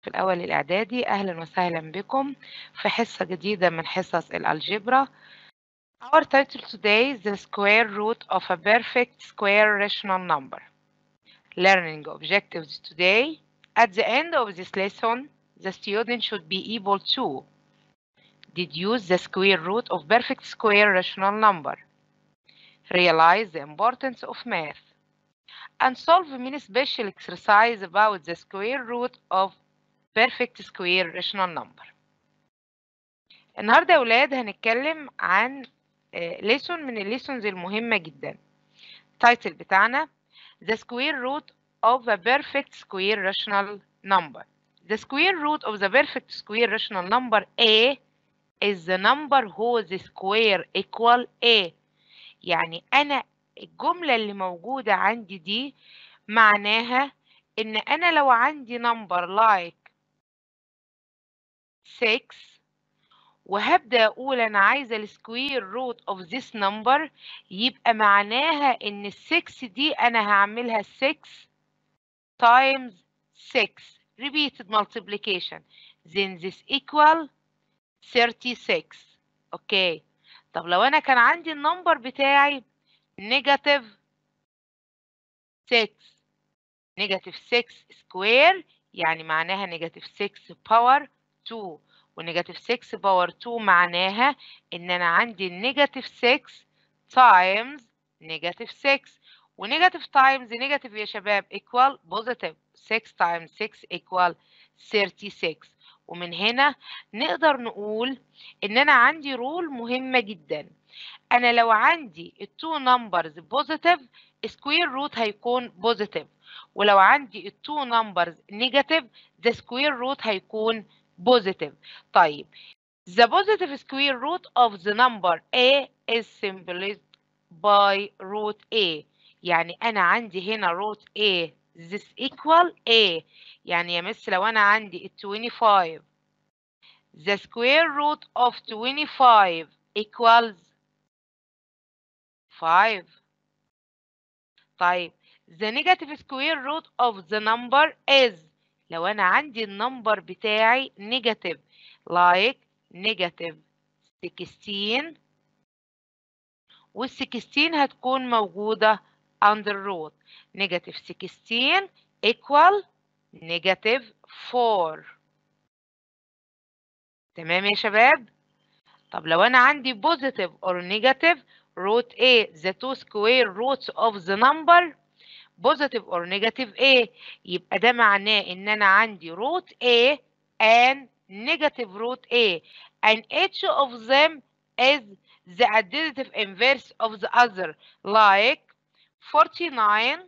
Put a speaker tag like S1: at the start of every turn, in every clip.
S1: الصف الأول الإعدادي أهلا وسهلا بكم في حصة جديدة من حصص الألجبرا Our title today is the square root of a perfect square rational number. Learning objectives today. At the end of this lesson, the student should be able to deduce the square root of perfect square rational number, realize the importance of math, and solve many special exercise about the square root of perfect square rational number. النهارده يا ولاد هنتكلم عن ليسون من الليسونز المهمة جدا. التايتل بتاعنا The square root of a perfect square rational number. The square root of the perfect square rational number A is the number whose square equal A. يعني أنا الجملة اللي موجودة عندي دي معناها إن أنا لو عندي number like 6 وهبدأ أقول أنا عايزة السكوير روت of this number يبقى معناها إن ال 6 دي أنا هعملها 6 times 6 repeated multiplication then this equal 36 أوكي طب لو أنا كان عندي النمبر بتاعي negative 6 negative 6 square يعني معناها negative 6 power 2 ونيجاتيف 6 باور 2 معناها ان انا عندي نيجاتيف 6 تايمز نيجاتيف 6 ونيجاتيف تايمز نيجاتيف يا شباب ايكوال بوزيتيف 6 تايمز 6 ايكوال 36 ومن هنا نقدر نقول ان انا عندي رول مهمة جدا انا لو عندي التو نمبرز بوزيتيف سكوير روت هيكون بوزيتيف ولو عندي التو نمبرز نيجاتيف ذا سكوير روت هيكون positive. طيب the positive square root of the number a is symbolized by root a يعني أنا عندي هنا root a this equal a يعني يا مس لو أنا عندي ال 25 the square root of 25 equals 5 طيب the negative square root of the number is لو أنا عندي النمبر بتاعي نيجاتيف like نيجاتيف 16 وال 16 هتكون موجودة under root نيجاتيف 16 equal نيجاتيف 4 تمام يا شباب؟ طب لو أنا عندي positive or negative root A the two square roots of the number positive or negative A يبقى ده معناه ان انا عندي root A and negative root A and each of them is the additive inverse of the other like 49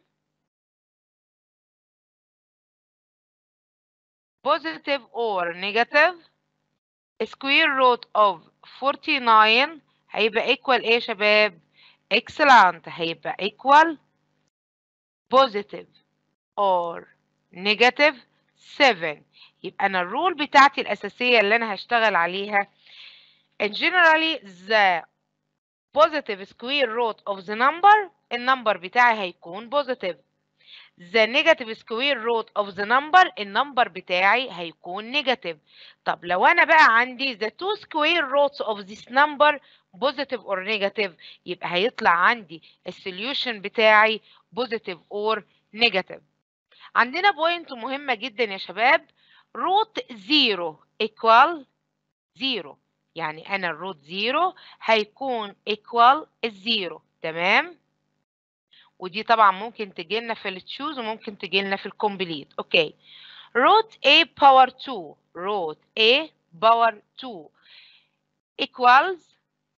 S1: positive or negative square root of 49 هيبقى equal ايه يا شباب excellent هيبقى equal positive or negative 7 يبقى أنا الرول بتاعتي الأساسية اللي أنا هشتغل عليها and generally the positive square root of the number النمبر بتاعي هيكون positive the negative square root of the number النمبر بتاعي هيكون negative طب لو أنا بقى عندي the two square roots of this number positive or negative يبقى هيطلع عندي السوليوشن بتاعي positive or negative عندنا بوينت مهمة جدا يا شباب root 0 equal 0 يعني أنا الروت 0 هيكون equal الزيرو تمام ودي طبعا ممكن تجي لنا في التشوز وممكن تجي لنا في الكومبليت اوكي root a power 2 root a power 2 equals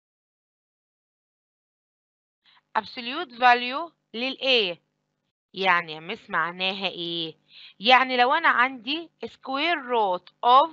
S1: absolute value للA يعني يا مس معناها ايه يعني لو انا عندي square root of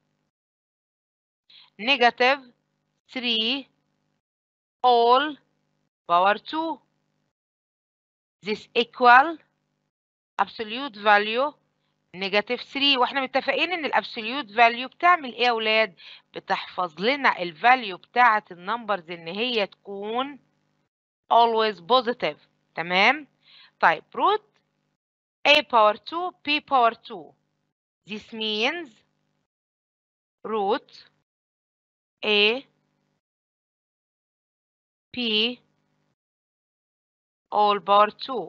S1: negative 3 all power 2 this equal absolute value negative 3 واحنا متفقين ان الابسوليوت فاليو بتعمل ايه يا اولاد بتحفظ لنا الفاليو بتاعه النمبرز ان هي تكون always positive تمام طيب root a power 2 p power 2 this means root A P all power 2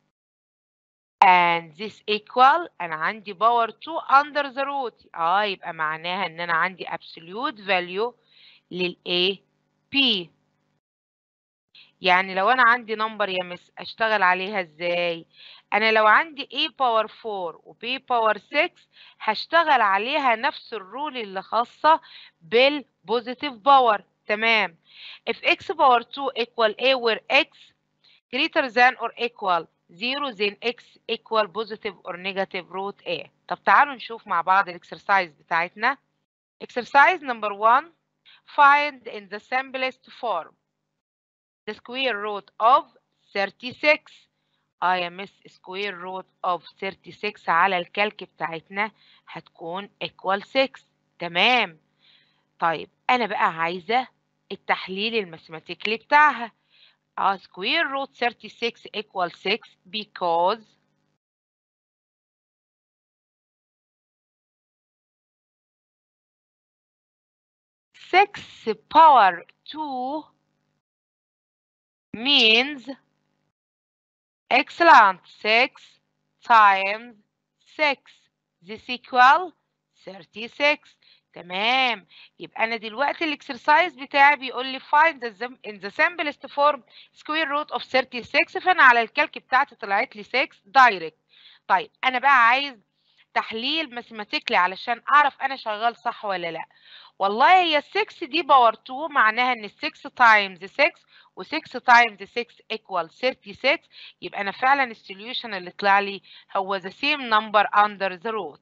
S1: and this equal أنا عندي power 2 under the root اه يبقى معناها إن أنا عندي absolute value لل A P يعني لو أنا عندي نمبر يا مس أشتغل عليها إزاي؟ أنا لو عندي A باور 4 و B باور 6 هشتغل عليها نفس الرول اللي خاصة بالبوزيتيف باور تمام if x باور 2 equal A where x greater than or equal 0 then x equal positive or negative root A طب تعالوا نشوف مع بعض الاكسرسايز بتاعتنا exercise number 1 find in the simplest form the square root of 36 اه يا مس square root of 36 على الكالك بتاعتنا هتكون equal 6 تمام طيب انا بقى عايزه التحليل الماثيماتيكلي بتاعها اه square root 36 equal 6 because six power two means excellent 6 times 6 this equal 36 تمام يبقى انا دلوقتي الاكسرسايز بتاعي بيقول لي find the in the simplest form square root of 36 فانا على الكالك بتاعتي طلعت لي 6 دايركت طيب انا بقى عايز تحليل ماثيماتيكلي علشان اعرف انا شغال صح ولا لا والله هي 6 دي باور 2 معناها ان 6 تايمز 6 و6 تايمز 6 equal 36 يبقى انا فعلا السوليوشن اللي طلع لي هو the same number under the root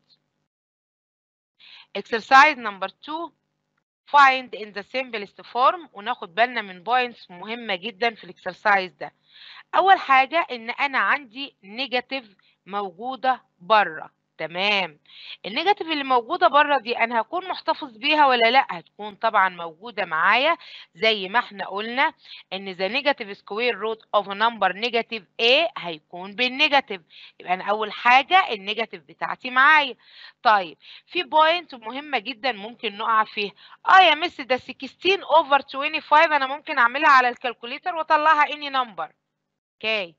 S1: exercise number 2 find in the simplest form وناخد بالنا من بوينتس مهمة جدا في الاكسرسايز ده اول حاجة ان انا عندي نيجاتيف موجودة بره تمام النيجاتيف اللي موجوده بره دي انا هكون محتفظ بيها ولا لا هتكون طبعا موجوده معايا زي ما احنا قلنا ان ذا نيجاتيف سكوير روت اوف نمبر نيجاتيف a هيكون بالنيجاتيف يبقى انا اول حاجه النيجاتيف بتاعتي معايا طيب في بوينت مهمه جدا ممكن نقع فيها اه يا مس ده 16 اوفر 25 انا ممكن اعملها على الكالكوليتر واطلعها اني نمبر اوكي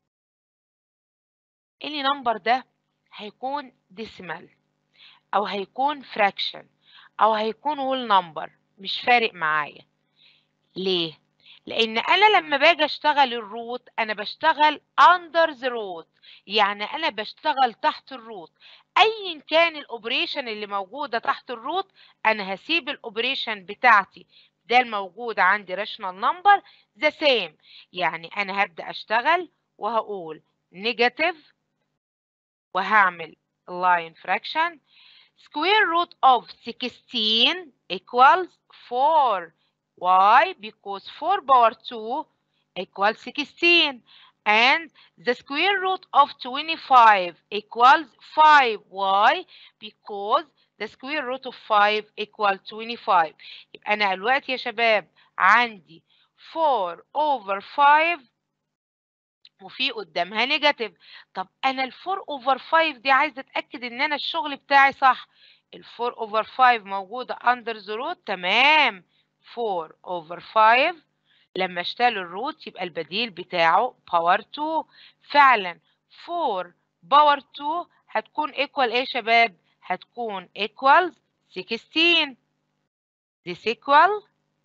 S1: اني نمبر ده هيكون ديسيمال او هيكون فراكشن او هيكون وول نمبر مش فارق معايا ليه لان انا لما باجي اشتغل الروت انا بشتغل اندر ذا روت يعني انا بشتغل تحت الروت ايا كان الاوبريشن اللي موجوده تحت الروت انا هسيب الاوبريشن بتاعتي ده الموجود عندي راشنال نمبر ذا سيم يعني انا هبدا اشتغل وهقول نيجاتيف وهعمل line fraction square root of 16 equals 4 why because 4 power 2 equals 16 and the square root of 25 equals 5 why because the square root of 5 equals 25 يبقى انا دلوقتي يا شباب عندي 4 over 5 وفي قدامها نيجاتيف طب انا ال 4 اوفر 5 دي عايزه اتاكد ان انا الشغل بتاعي صح ال 4 اوفر 5 موجوده اندر ذا روت تمام 4 اوفر 5 لما اشتغل الروت يبقى البديل بتاعه باور 2 فعلا 4 باور 2 هتكون ايكوال ايه يا شباب هتكون ايكوال 16 this equal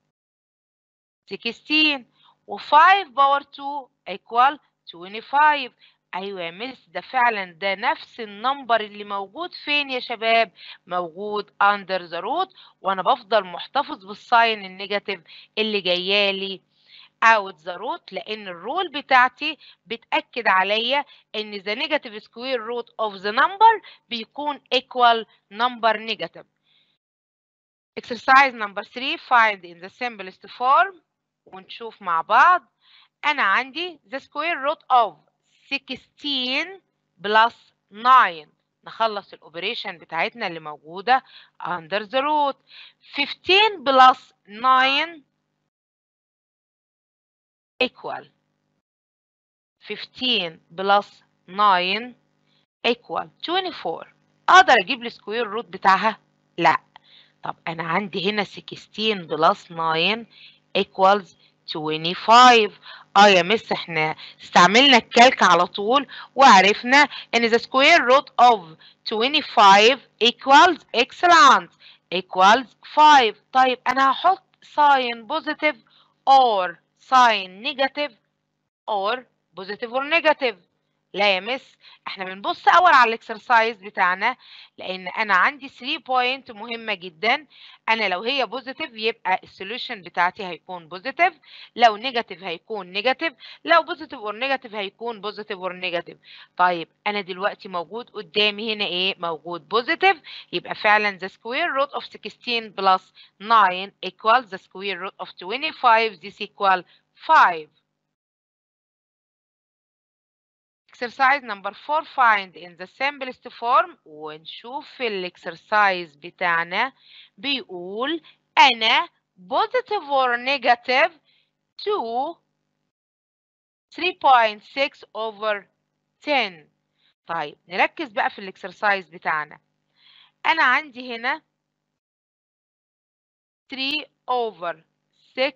S1: 16 و5 باور 2 equal 25 ايوه يا مس ده فعلا ده نفس النمبر اللي موجود فين يا شباب موجود اندر ذا روت وانا بفضل محتفظ بالساين النيجاتيف اللي جايالي اوت ذا روت لان الرول بتاعتي بتاكد عليا ان ذا نيجاتيف سكوير روت اوف ذا نمبر بيكون ايكوال نمبر نيجاتيف exercise number 3 find in the simplest form ونشوف مع بعض انا عندي the square root of 16 plus 9 نخلص الاوبريشن بتاعتنا اللي موجوده under the root 15 plus 9 equal 15 plus 9 equal 24 اقدر اجيب السكوير روت بتاعها لا طب انا عندي هنا 16 بلس 9 equals 25 اه يا مس احنا استعملنا الكالك على طول وعرفنا ان the square root of 25 equals excellent equals 5 طيب انا هحط sign positive or sign negative or positive or negative لا يا مس احنا بنبص اول على الاكسرسايز بتاعنا لان انا عندي 3 بوينت مهمه جدا انا لو هي بوزيتيف يبقى السوليوشن بتاعتي هيكون بوزيتيف لو نيجاتيف هيكون نيجاتيف لو بوزيتيف اور نيجاتيف هيكون بوزيتيف اور نيجاتيف طيب انا دلوقتي موجود قدامي هنا ايه موجود بوزيتيف يبقى فعلا the square root of 16 plus 9 equals the square root of 25 this equal 5 exercise number 4 find in the simplest form ونشوف الاكسرسايز بتاعنا بيقول أنا positive or negative to 3.6 over 10 طيب نركز بقى في الاكسرسايز بتاعنا أنا عندي هنا 3 over 6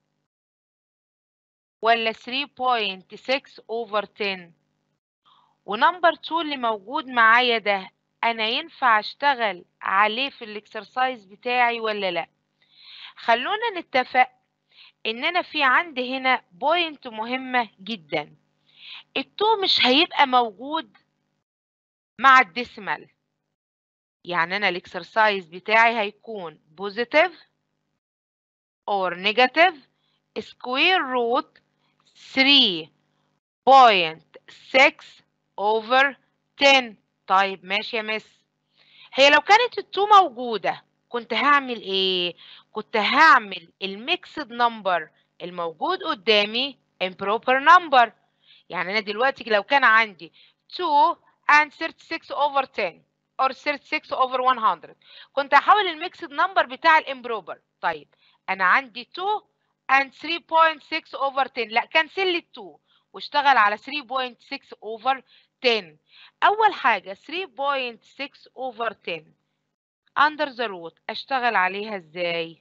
S1: ولا 3.6 over 10 ونمبر 2 اللي موجود معايا ده انا ينفع اشتغل عليه في الاكسرسايز بتاعي ولا لا خلونا نتفق ان انا في عندي هنا بوينت مهمة جدا التو مش هيبقى موجود مع الديسمال يعني انا الاكسرسايز بتاعي هيكون بوزيتيف اور نيجاتيف سكوير روت 3.6 over 10 طيب ماشي يا مس هي لو كانت التو موجودة كنت هعمل ايه كنت هعمل الميكسد نمبر الموجود قدامي improper number يعني انا دلوقتي لو كان عندي 2 and 36 over 10 or 36 over 100 كنت هحول الميكسد نمبر بتاع الامبروبر طيب انا عندي 2 and 3.6 over 10 لا كنسل لي 2 واشتغل على 3.6 over 10 أول حاجة 3.6 over 10 under the root أشتغل عليها إزاي؟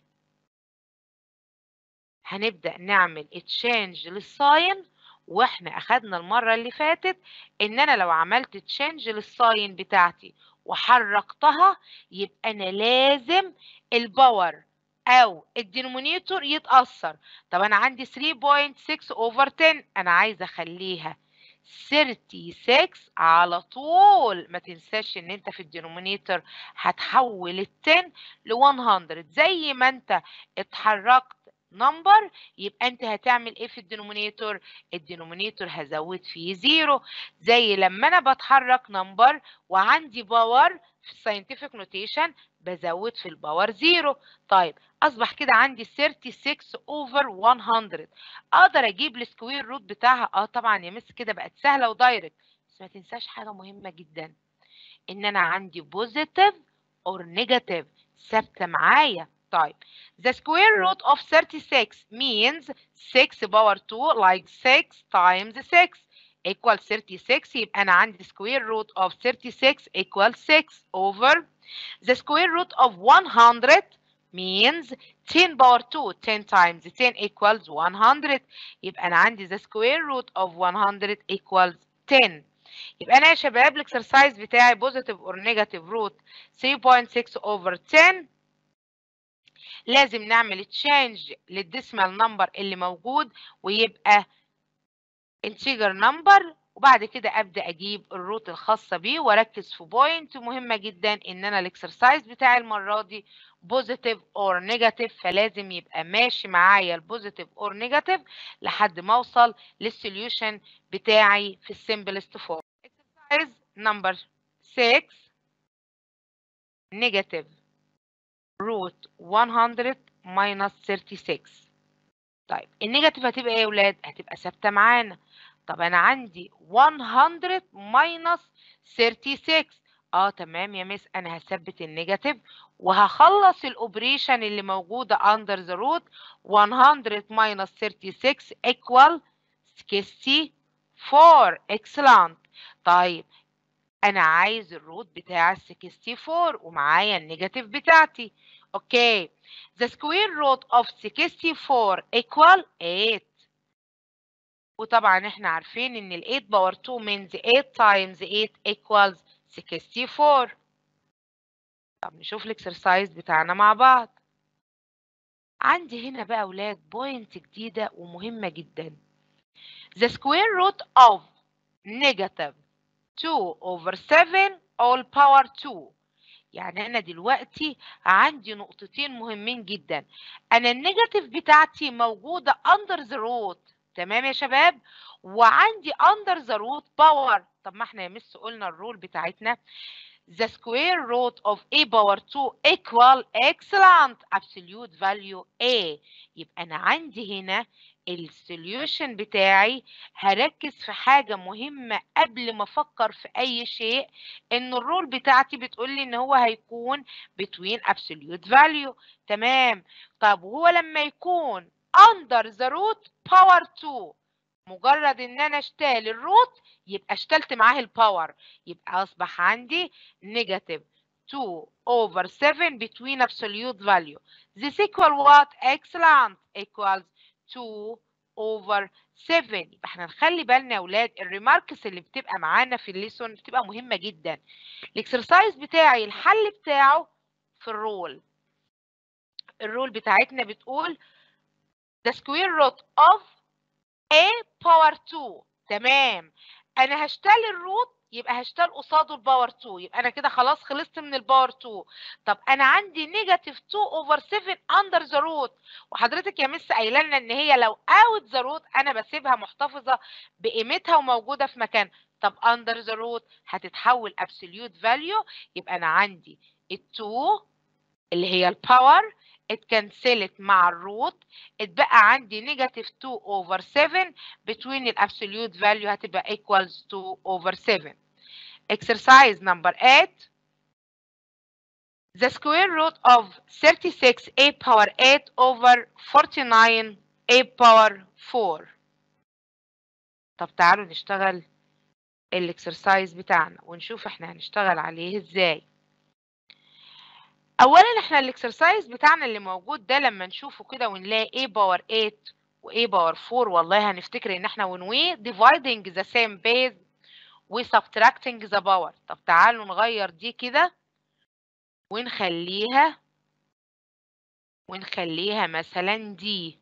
S1: هنبدأ نعمل تشينج للساين واحنا أخدنا المرة اللي فاتت إن أنا لو عملت تشينج للساين بتاعتي وحركتها يبقى أنا لازم الباور أو الدينومينيتور يتأثر طب أنا عندي 3.6 over 10 أنا عايزة أخليها 36 على طول ما تنساش ان انت في الدينومينيتور هتحول ال 10 ل 100 زي ما انت اتحركت نمبر يبقى انت هتعمل ايه في الدينومينيتور الدينومينيتور هزود فيه زيرو زي لما انا بتحرك نمبر وعندي باور في الساينتفك نوتيشن بزود في الباور زيرو طيب اصبح كده عندي 36 اوفر 100 اقدر اجيب السكوير روت بتاعها اه طبعا يا مس كده بقت سهله ودايركت بس ما تنساش حاجه مهمه جدا ان انا عندي بوزيتيف اور نيجاتيف ثابته معايا طيب the square root of 36 means 6 power 2 like 6 times 6 equal 36 يبقى أنا عندي square root of 36 equal 6 over the square root of 100 means 10 power 2 10 times 10 equals 100 يبقى أنا عندي the square root of 100 equals 10 يبقى أنا يا شباب الاكسرسايز بتاعي positive or negative root 3.6 over 10 لازم نعمل تشينج للديسمال نمبر اللي موجود ويبقى انتجر نمبر وبعد كده ابدا اجيب الروت الخاصه بيه واركز في بوينت مهمه جدا ان انا الاكسرسايز بتاعي المره دي بوزيتيف اور نيجاتيف فلازم يبقى ماشي معايا البوزيتيف اور نيجاتيف لحد ما اوصل للسوليوشن بتاعي في السمبلست فورم اكسرسايز نمبر 6 نيجاتيف روت 100 minus 36 طيب النيجاتيف هتبقى ايه يا ولاد هتبقى ثابته معانا طب انا عندي 100 minus 36 اه تمام يا مس انا هثبت النيجاتيف وهخلص الاوبريشن اللي موجوده under the root 100 minus 36 equal 64 excellent طيب انا عايز الروت بتاع ال 64 ومعايا النيجاتيف بتاعتي اوكي the square root of 64 equal 8 وطبعا احنا عارفين ان ال 8 باور 2 means 8 times 8 equals 64 طب نشوف الاكسرسايز بتاعنا مع بعض عندي هنا بقى اولاد بوينت جديدة ومهمة جدا the square root of negative 2 over 7 all power 2 يعني أنا دلوقتي عندي نقطتين مهمين جدا أنا النيجاتيف بتاعتي موجودة under the root تمام يا شباب وعندي under the root power طب ما احنا يا مس قلنا الرول بتاعتنا the square root of a power 2 equal excellent absolute value a يبقى أنا عندي هنا السوليوشن بتاعي هركز في حاجة مهمة قبل ما أفكر في أي شيء إن الرول بتاعتي بتقول لي إن هو هيكون between absolute value تمام طب وهو لما يكون under the root power 2 مجرد إن أنا أشتال الروت يبقى اشتلت معاه الباور يبقى أصبح عندي negative 2 over 7 between absolute value this equal what excellent equals 2 over 7 يبقى احنا نخلي بالنا يا اولاد الريماركس اللي بتبقى معانا في الليسون بتبقى مهمه جدا الاكسرسايز بتاعي الحل بتاعه في الرول الرول بتاعتنا بتقول the square root of a power 2 تمام انا هشتغل الروت يبقى هشتغل قصاده الباور 2 يبقى انا كده خلاص خلصت من الباور 2 طب انا عندي نيجاتيف 2 اوفر 7 اندر ذا روت وحضرتك يا مس قايله لنا ان هي لو اوت ذا روت انا بسيبها محتفظه بقيمتها وموجوده في مكان طب اندر ذا روت هتتحول ابسوليوت فاليو يبقى انا عندي ال2 اللي هي الباور اتكنسلت مع الروت اتبقى عندي نيجاتيف 2 اوفر 7 between الابسوليوت فاليو هتبقى equals 2 over 7 exercise number 8 the square root of 36 a power 8 over 49 a power 4 طب تعالوا نشتغل الاكسرسايز بتاعنا ونشوف احنا هنشتغل عليه ازاي اولا احنا الاكسرسايز بتاعنا اللي موجود ده لما نشوفه كده ونلاقي a باور 8 و a باور 4 والله هنفتكر ان احنا when we dividing the same base و subtracting the power طب تعالوا نغير دي كده ونخليها ونخليها مثلا دي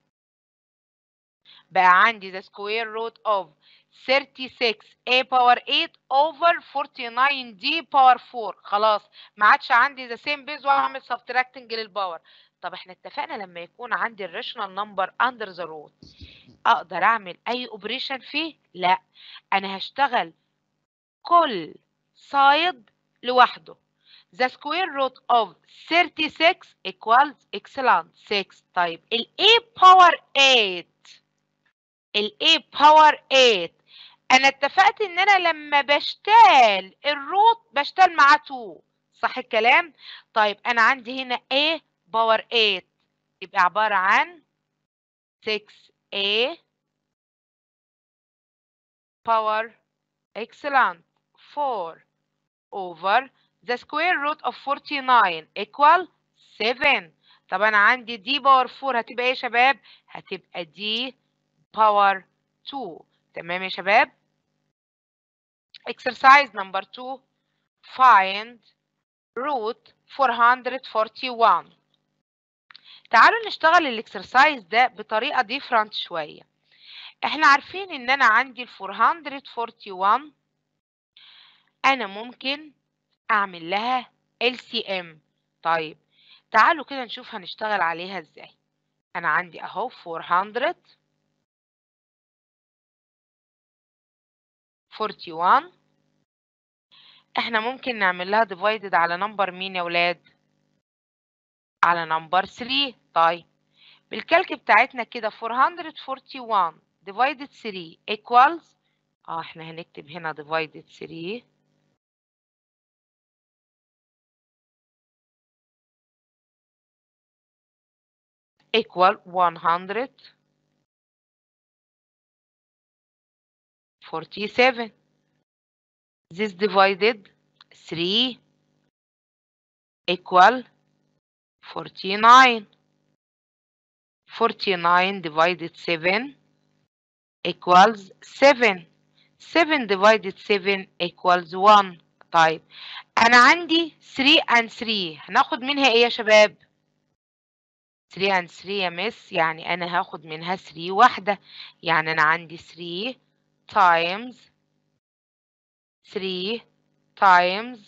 S1: بقى عندي the square root of 36 a power 8 over 49 d power 4 خلاص ما عادش عندي the same base واعمل subtracting للباور طب احنا اتفقنا لما يكون عندي الريشنال نمبر under the root اقدر اعمل اي اوبريشن فيه لا انا هشتغل كل سايد لوحده the square root of 36 equals excellent 6 طيب ال a power 8 ال a power 8 انا اتفقت ان انا لما بشتال الروت بشتال معاه 2 صح الكلام طيب انا عندي هنا a باور 8 يبقى عبارة عن 6a باور excellent 4 over the square root of 49 equal 7 طب انا عندي دي باور 4 هتبقى ايه يا شباب هتبقى دي باور 2 تمام يا شباب exercise number 2 find root 441 تعالوا نشتغل الاكسرسايز ده بطريقه ديفرنت شويه احنا عارفين ان انا عندي ال 441 انا ممكن اعمل لها LCM طيب تعالوا كده نشوف هنشتغل عليها ازاي انا عندي اهو 400 41 احنا ممكن نعمل لها divided على نمبر مين يا ولاد على نمبر 3 طيب بالكالك بتاعتنا كده 441 divided 3 equals اه احنا هنكتب هنا divided 3 equal 100 47 this divided 3 equal 49 49 divided 7 equals 7 7 divided 7 equals 1 طيب أنا عندي 3 and 3 هناخد منها إيه يا شباب؟ 3 and 3 يا مس يعني أنا هاخد منها 3 واحدة يعني أنا عندي 3 times 3 times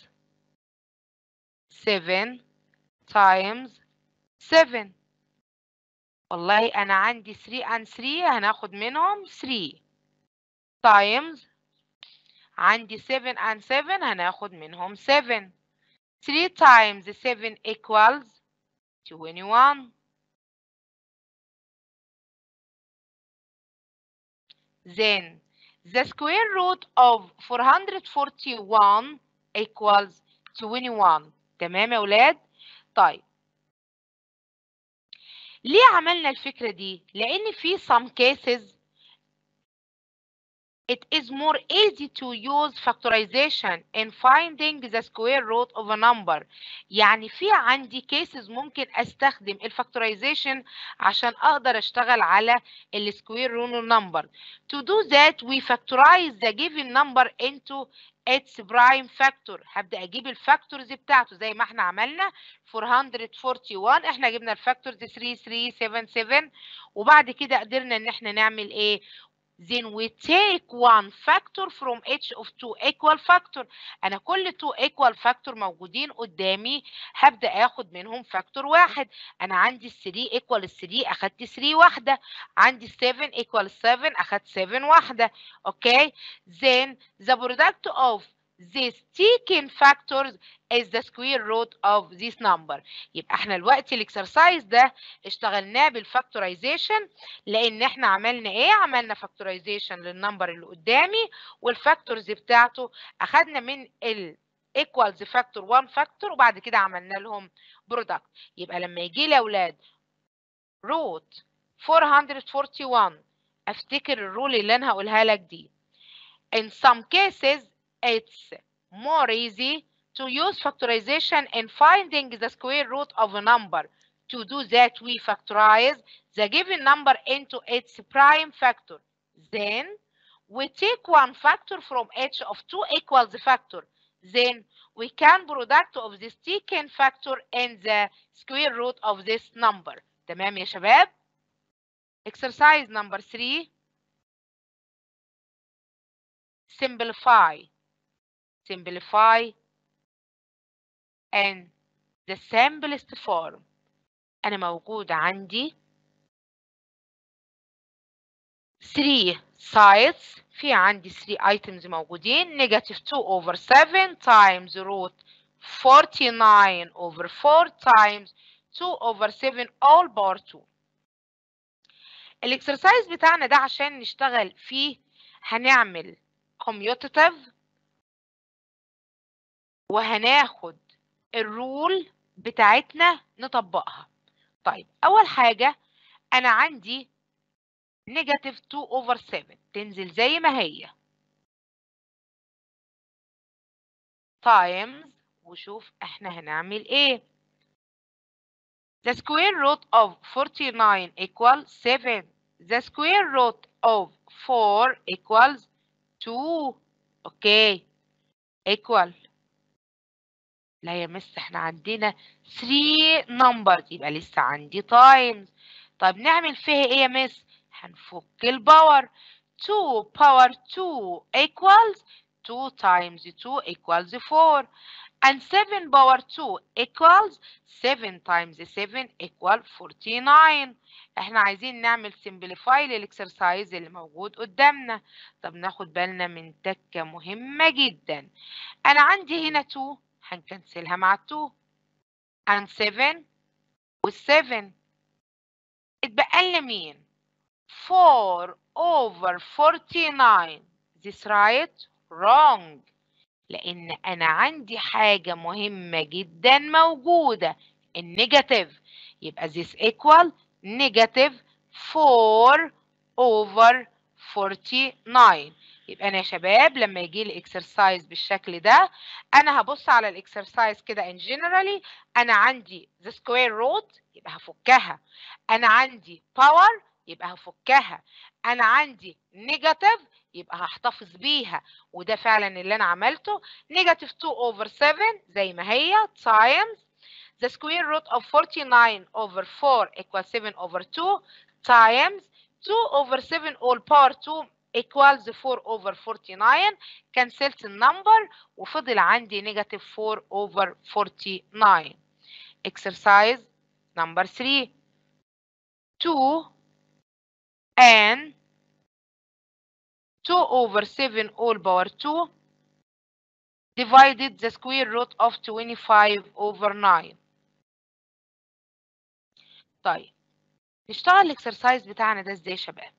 S1: 7 times 7 والله أنا عندي 3 and 3 هناخد منهم 3 times عندي 7 and 7 هناخد منهم 7 3 times 7 equals 21 then the square root of 441 equals 21 تمام يا ولاد طيب ليه عملنا الفكرة دي لأن في some cases it is more easy to use factorization in finding the square root of a number يعني في عندي cases ممكن استخدم الفactorization عشان اقدر اشتغل على ال square root of number to do that we factorize the given number into its prime factor هبدأ اجيب الفاكتورز بتاعته زي ما احنا عملنا 441 احنا جبنا الفاكتورز 3377 وبعد كده قدرنا ان احنا نعمل ايه then we take one factor from each of two equal factor انا كل two equal factor موجودين قدامي هبدا اخد منهم فاكتور واحد انا عندي 3 equal 3 اخدت 3 واحده عندي 7 equal 7 اخدت 7 واحده اوكي then the product of these taken factors is the square root of this number يبقى احنا دلوقتي الاكسرسايز ده اشتغلناه بالفاكتورايزيشن لان احنا عملنا ايه عملنا فاكتورايزيشن للنمبر اللي قدامي والفاكتورز بتاعته اخدنا من ال equals factor 1 factor وبعد كده عملنا لهم برودكت يبقى لما يجي لي يا اولاد روت 441 افتكر الرول اللي انا هقولها لك دي in some cases it's more easy to use factorization in finding the square root of a number. To do that, we factorize the given number into its prime factor. Then, we take one factor from each of two equals factor. Then, we can product of this taken factor in the square root of this number. تمام يا شباب؟ Exercise number 3. Simplify. Simplify and the simplest form أنا موجود عندي 3 sides في عندي 3 items موجودين negative 2 over 7 times root 49 over 4 times 2 over 7 all power 2 الاكسرسايز بتاعنا ده عشان نشتغل فيه هنعمل commutative وهناخد الرول بتاعتنا نطبقها طيب اول حاجة انا عندي نيجاتيف 2 over 7 تنزل زي ما هي times وشوف احنا هنعمل ايه the square root of 49 equals 7 the square root of 4 equals 2 اوكي equal لا يا مس احنا عندنا 3 numbers يبقى لسه عندي times طب نعمل فيها ايه يا مس هنفك الباور 2 power 2 equals 2 times 2 equals 4 and 7 power 2 equals 7 times 7 equal 49 احنا عايزين نعمل simplify للاكسرسايز اللي موجود قدامنا طب ناخد بالنا من تكة مهمة جدا انا عندي هنا 2 هنكنسلها مع 2 and 7 وال 7 اتبقى لنا مين 4 over 49 this right wrong لان انا عندي حاجة مهمة جدا موجودة النيجاتيف يبقى this equal negative 4 over 49 يبقى انا يا شباب لما يجي لي اكسرسايز بالشكل ده انا هبص على الاكسرسايز كده ان جنرالي انا عندي ذا سكوير روت يبقى هفكها انا عندي باور يبقى هفكها انا عندي نيجاتيف يبقى هحتفظ بيها وده فعلا اللي انا عملته نيجاتيف 2 over 7 زي ما هي times the square root of 49 over 4 equals 7 over 2 times 2 over 7 all power 2 equals 4 over 49 كنسلت النمبر وفضل عندي نيجاتيف 4 over 49 exercise number 3 2 and 2 over 7 all power 2 divided the square root of 25 over 9 طيب نشتغل الاكسرسايز بتاعنا ده ازاي يا شباب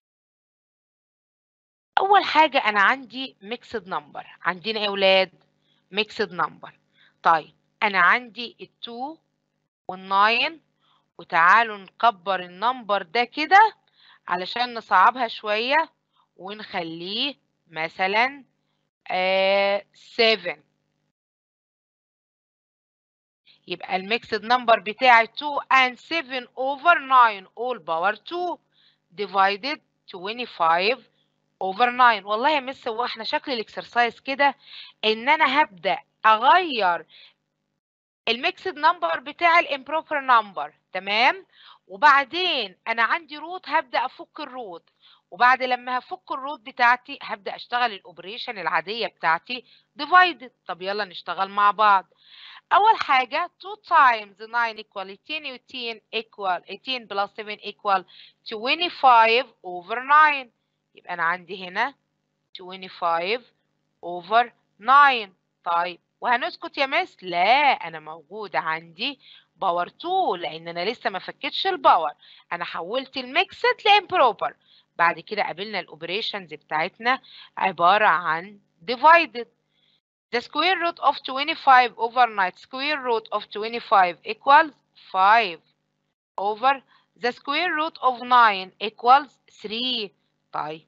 S1: اول حاجه انا عندي ميكسد نمبر عندنا ايه يا اولاد ميكسد نمبر طيب انا عندي ال2 وال9 وتعالوا نكبر النمبر ده كده علشان نصعبها شويه ونخليه مثلا آه 7 يبقى الميكسد نمبر بتاعي 2 and 7 over 9 all power 2 divided 25 over 9 والله يا مس هو احنا شكل الاكسرسايز كده ان انا هبدا اغير الميكسد نمبر بتاع الامبروبر نمبر تمام وبعدين انا عندي روت هبدا افك الروت وبعد لما هفك الروت بتاعتي هبدا اشتغل الاوبريشن العاديه بتاعتي ديفايدد طب يلا نشتغل مع بعض اول حاجه 2 times 9 equal 18 و 10 equal 18 plus 7 equal 25 over 9 يبقى انا عندي هنا 25 over 9 طيب وهنسكت يا مس لا انا موجوده عندي باور 2 لان انا لسه ما فكتش الباور انا حولت الميكسد لامبروبر بعد كده قابلنا الاوبريشنز بتاعتنا عباره عن divided The square root of 25 over 9 square root of 25 equals 5 over the square root of 9 equals 3 طيب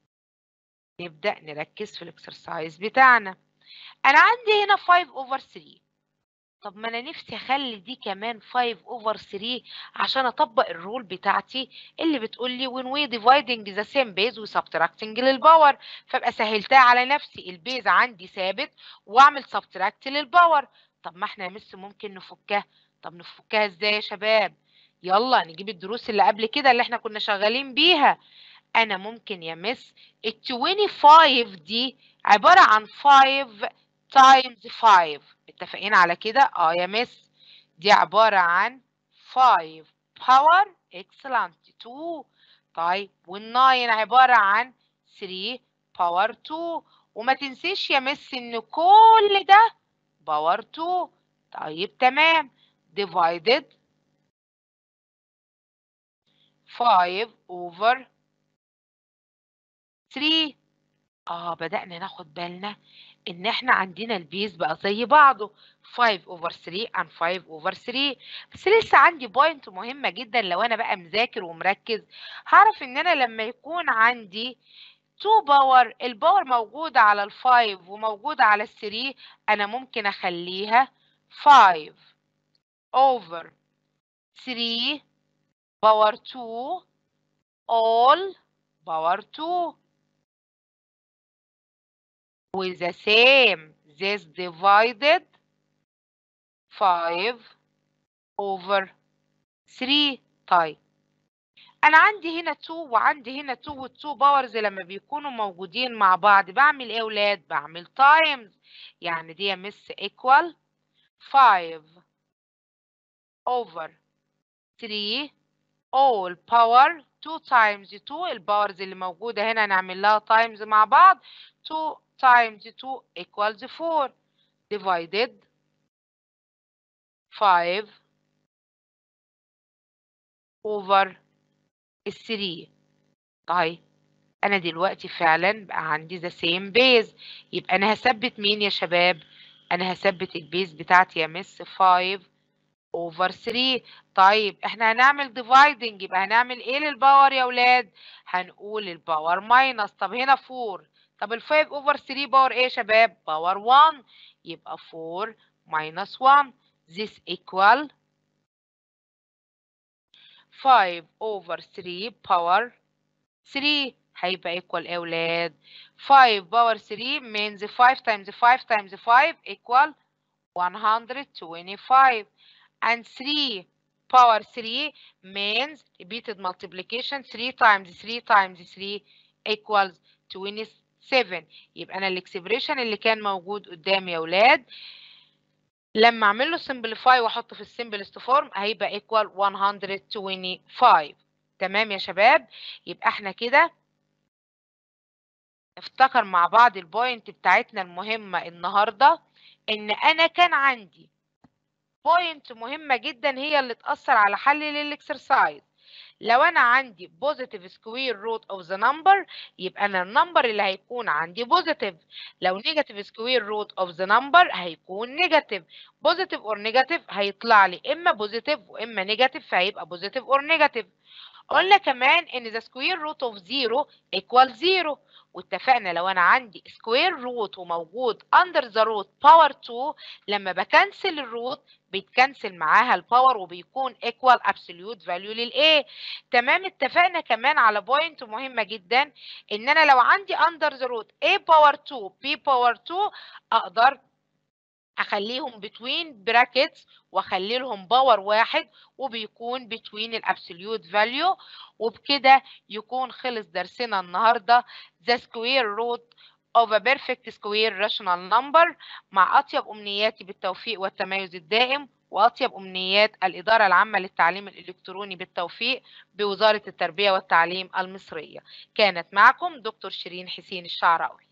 S1: نبدأ نركز في الاكسرسايز بتاعنا أنا عندي هنا 5 over 3 طب ما أنا نفسي أخلي دي كمان 5 over 3 عشان أطبق الرول بتاعتي اللي بتقول لي when we dividing the same base و subtracting للباور فابقى سهلتها على نفسي البيز عندي ثابت واعمل subtract للباور طب ما احنا يا مس ممكن نفكها طب نفكها ازاي يا شباب يلا نجيب الدروس اللي قبل كده اللي احنا كنا شغالين بيها انا ممكن يا مس ال 25 دي عبارة عن 5 times 5 متفقين على كده اه يا مس دي عبارة عن 5 power excellent 2 طيب وال 9 عبارة عن 3 power 2 وما تنسيش يا مس ان كل ده باور 2 طيب تمام divided 5 over 3 اه بدأنا ناخد بالنا ان احنا عندنا البيز بقى زي بعضه 5 over 3 and 5 over 3 بس لسه عندي بوينت مهمة جدا لو انا بقى مذاكر ومركز هعرف ان انا لما يكون عندي 2 باور الباور موجودة على ال 5 وموجودة على ال 3 انا ممكن اخليها 5 over 3 باور 2 all باور 2 with the same this divided 5 over 3 طيب انا عندي هنا 2 وعندي هنا 2 وال 2 باورز لما بيكونوا موجودين مع بعض بعمل ايه يا اولاد بعمل تايمز يعني دي يا مس equal 5 over 3 all power 2 times 2 الباورز اللي موجودة هنا نعمل لها تايمز مع بعض 2 times 2 equals 4 divided 5 over 3 طيب أنا دلوقتي فعلا بقى عندي the same base يبقى أنا هثبت مين يا شباب؟ أنا هثبت البيز بتاعتي يا مس 5 over 3 طيب احنا هنعمل dividing يبقى هنعمل ايه للباور يا ولاد؟ هنقول الباور ماينس طب هنا 4 طب ال 5 over 3 باور ايه يا شباب باور 1 يبقى 4 minus 1 this equal 5 over 3 power 3 هيبقى equal ايه يا ولاد 5 power 3 means 5 times 5 times 5 equal 125 and 3 power 3 means repeated multiplication 3 times 3 times 3 equals 27 يبقى انا الاكسبريشن اللي كان موجود قدامي يا ولاد لما اعمل له simplify واحطه في السمبلست فورم هيبقى equal 125 تمام يا شباب يبقى احنا كده نفتكر مع بعض البوينت بتاعتنا المهمة النهاردة ان انا كان عندي بوينت مهمة جدا هي اللي تأثر على حل الاكسرسايز لو انا عندي positive square root of the number يبقى انا النمبر اللي هيكون عندي positive لو negative square root of the number هيكون negative positive or negative هيطلع لي اما positive واما negative فهيبقى positive or negative قلنا كمان ان the square root of 0 equal 0 واتفقنا لو انا عندي سكوير روت وموجود اندر ذا روت باور 2 لما بكنسل الروت بيتكنسل معاها الباور وبيكون ايكوال ابسوليوت فاليو للايه تمام اتفقنا كمان على بوينت مهمه جدا ان انا لو عندي اندر ذا روت a باور 2 b باور 2 اقدر اخليهم بتوين براكتس واخلي لهم باور واحد وبيكون بتوين الابسوليوت فاليو وبكده يكون خلص درسنا النهارده the square root of a perfect square rational number مع اطيب امنياتي بالتوفيق والتميز الدائم واطيب امنيات الاداره العامه للتعليم الالكتروني بالتوفيق بوزاره التربيه والتعليم المصريه كانت معكم دكتور شيرين حسين الشعراوي